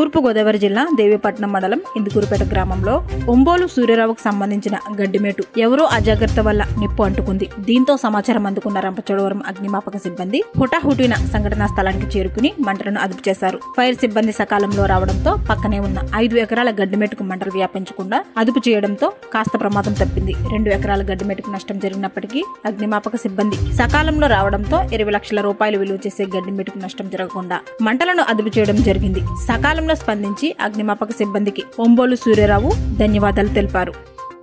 తూర్పుగోదావరి జిల్లా దేవీపట్నం మండలం ఇందుకూరుపేట గ్రామంలో ఒంబోలు సూర్యరావుకు సంబంధించిన గడ్డిమేటు ఎవరో అజాగ్రత్త వల్ల నిప్పు అంటుకుంది దీంతో సమాచారం అందుకున్న రంపచోడవరం అగ్నిమాపక సిబ్బంది హుటాహుటిన సంఘటనా స్థలానికి చేరుకుని మంటలను అదుపు చేశారు ఫైర్ సిబ్బంది సకాలంలో రావడంతో పక్కనే ఉన్న ఐదు ఎకరాల గడ్డిమేటుకు మంటలు వ్యాపించకుండా అదుపు చేయడంతో కాస్త ప్రమాదం తప్పింది రెండు ఎకరాల గడ్డిమేటుకు నష్టం జరిగినప్పటికీ అగ్నిమాపక సిబ్బంది సకాలంలో రావడంతో ఇరవై లక్షల రూపాయలు విలువ చేసే గడ్డిమేటుకు నష్టం జరగకుండా మంటలను అదుపు చేయడం జరిగింది సకాలంలో స్పందించి అగ్నిమాపక సిబ్బందికి ఒంబోలు సూర్యరావు ధన్యవాదాలు తెలిపారు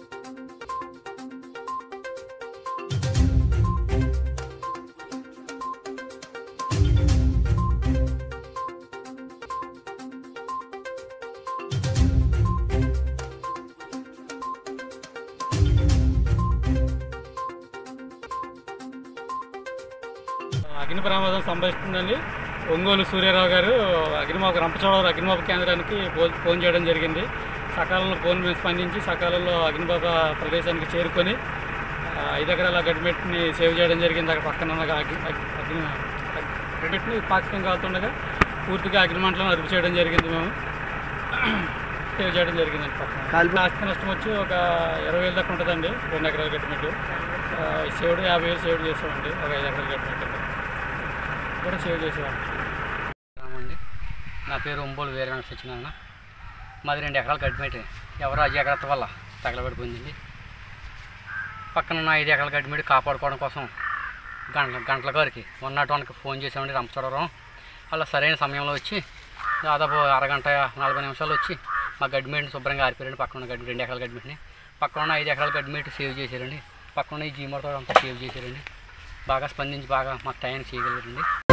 అగ్ని ప్రమాదం సంభవిస్తుందని ఒంగోలు సూర్యారావు గారు అగ్నిమాపక రంపచోడవరం అగ్నిమాపక కేంద్రానికి ఫోన్ ఫోన్ చేయడం జరిగింది సకాలంలో ఫోన్ మీద స్పందించి సకాలంలో అగ్నిమాపక ప్రదేశానికి చేరుకొని ఆ, ఐదు ఎకరాల గడ్డిమెట్ని సేవ్ చేయడం జరిగింది అక్కడ పక్కన ఉన్న అగ్ని అగ్ని గడ్డిమెట్ని పాక్షికంగా కాలుతుండగా పూర్తిగా అగ్నిమంటలను అదుపు చేయడం జరిగింది మేము సేవ్ చేయడం జరిగిందండి పక్కన ఆస్తి నష్టం వచ్చి ఒక ఇరవై వేల దాకా ఉంటుందండి రెండు ఎకరాల గడ్డిమెట్టు ఆ, సేవ్డ్ యాభై వేలు సేవ్ చేసామండి ఒక ఐదు ఎకరాల గడ్డిమెట్టు కూడా సేవ్ చేసేవాళ్ళం రామండి నా పేరు ఒంబోలు వీర వెంకట సత్యనారాయణ మాది రెండు ఎకరాలు గడ్డిమేటి ఎవరో అజాగ్రత్త వల్ల తగలబడిపోయిందండి పక్కన ఉన్న ఐదు ఎకరాల గడ్డిమేటి కాపాడుకోవడం కోసం గంటల గంటల గారికి వన్ నాట్ వన్కి ఫోన్ చేసామండి రంపచోడవరం అలా సరైన సమయంలో వచ్చి దాదాపు అరగంట నలభై నిమిషాలు వచ్చి మా గడ్డిమేటిని శుభ్రంగా ఆరిపోయారండి పక్కన ఉన్న గడ్డి రెండు ఎకరాల గడ్డిమేటిని పక్కన ఉన్న ఐదు ఎకరాల గడ్డిమేటి సేవ్ చేశారండి పక్కన ఉన్న ఈ జీమోతో అంతా సేవ్ చేశారండి బాగా స్పందించి బాగా మా టైంకి చేయగలిగారండి